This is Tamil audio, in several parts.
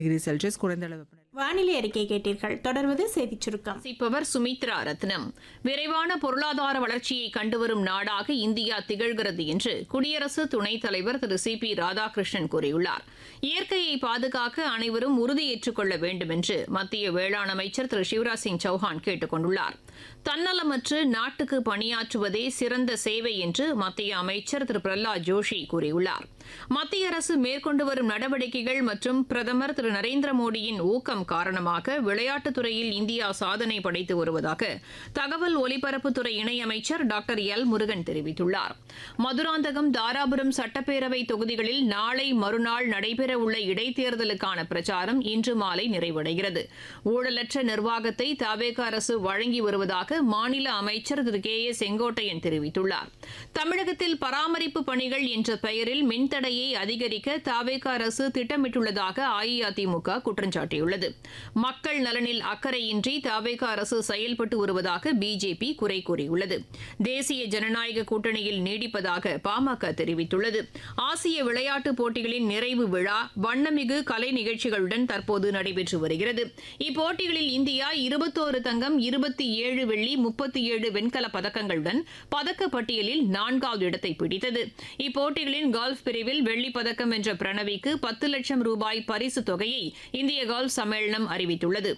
டிகிரி செல்சியஸ் குறைந்த அளவு வெப்பநிலை வானிலை அறிக்கை கேட்டீர்கள் தொடர்வது செய்திச் சுருக்கம் வாசிப்பவர் சுமித்ரா ரத்னம் விரைவான பொருளாதார வளர்ச்சியை கண்டுவரும் நாடாக இந்தியா திகழ்கிறது என்று குடியரசு துணைத் தலைவர் திரு சி பி ராதாகிருஷ்ணன் கூறியுள்ளார் இயற்கையை பாதுகாக்க அனைவரும் உறுதியேற்றுக் கொள்ள வேண்டும் என்று மத்திய வேளாண் அமைச்சர் திரு சிவராஜ் சிங் சௌஹான் கேட்டுக் கொண்டுள்ளார் தன்னலமற்று நாட்டுக்கு பணியாற்றுவதே சிறந்த சேவை என்று மத்திய அமைச்சர் திரு பிரஹ்லாத் ஜோஷி கூறியுள்ளார் மத்திய அரசு மேற்கொண்டு வரும் நடவடிக்கைகள் மற்றும் பிரதமர் திரு நரேந்திர மோடியின் ஊக்கம் காரணமாக விளையாட்டுத் துறையில் இந்தியா சாதனை படைத்து வருவதாக தகவல் ஒலிபரப்புத்துறை இணையமைச்சர் டாக்டர் எல் முருகன் தெரிவித்துள்ளார் மதுராந்தகம் தாராபுரம் சட்டப்பேரவை தொகுதிகளில் நாளை மறுநாள் நடைபெறவுள்ள இடைத்தேர்தலுக்கான பிரச்சாரம் இன்று மாலை நிறைவடைகிறது ஊழலற்ற நிர்வாகத்தை தவேக அரசு வழங்கி வருவதாக மாநில அமைச்சர் திரு கே ஏ செங்கோட்டையன் தெரிவித்துள்ளார் தமிழகத்தில் பராமரிப்பு பணிகள் என்ற பெயரில் மின்தடையை அதிகரிக்க தவேக அரசு திட்டமிட்டுள்ளதாக அஇஅதிமுக குற்றம் சாட்டியுள்ளது மக்கள் நலனில் அக்கறையின்றி தவேக அரசு செயல்பட்டு வருவதாக பிஜேபி குறை கூறியுள்ளது தேசிய ஜனநாயக கூட்டணியில் நீடிப்பதாக பாமக தெரிவித்துள்ளது ஆசிய விளையாட்டுப் போட்டிகளின் நிறைவு விழா வண்ணமிகு கலை நிகழ்ச்சிகளுடன் தற்போது நடைபெற்று வருகிறது இப்போட்டிகளில் இந்தியா இருபத்தோரு தங்கம் இருபத்தி ஏழு வெள்ளி முப்பத்தி ஏழு வெண்கலப் பதக்கங்களுடன் பதக்கப் பட்டியலில் நான்காவது இடத்தை பிடித்தது இப்போட்டிகளின் கோல்ஃப் பிரிவில் வெள்ளிப் பதக்கம் வென்ற பிரணவிக்கு பத்து லட்சம் ரூபாய் பரிசுத் தொகையை இந்திய கோல்ஃப் சம்மேளனம் அறிவித்துள்ளது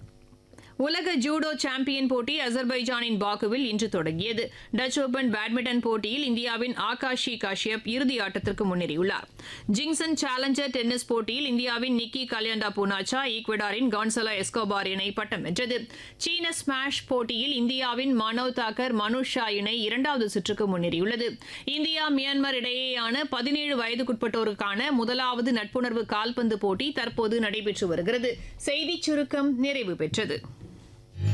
உலக ஜூடோ சாம்பியன் போட்டி அசர்பைஜானின் பாக்குவில் இன்று தொடங்கியது டச் ஓபன் பேட்மிண்டன் போட்டியில் இந்தியாவின் ஆகாஷி காஷ்யப் இறுதி ஆட்டத்திற்கு முன்னேறியுள்ளார் ஜிங்சன் சேலஞ்சர் டென்னிஸ் போட்டியில் இந்தியாவின் நிக்கி கல்யாண்டா பூனாச்சா ஈக்வடாரின் கான்சலா எஸ்கோபார் இணை பட்டம் வென்றது சீன ஸ்மாஷ் போட்டியில் இந்தியாவின் மனோவ் தாக்கர் மனுஷ் ஷா இணை இரண்டாவது சுற்றுக்கு முன்னேறியுள்ளது இந்தியா மியான்மர் இடையேயான பதினேழு வயதுக்குட்பட்டோருக்கான முதலாவது நட்புணர்வு கால்பந்து போட்டி தற்போது நடைபெற்று வருகிறது செய்திச் சுருக்கம் நிறைவு பெற்றது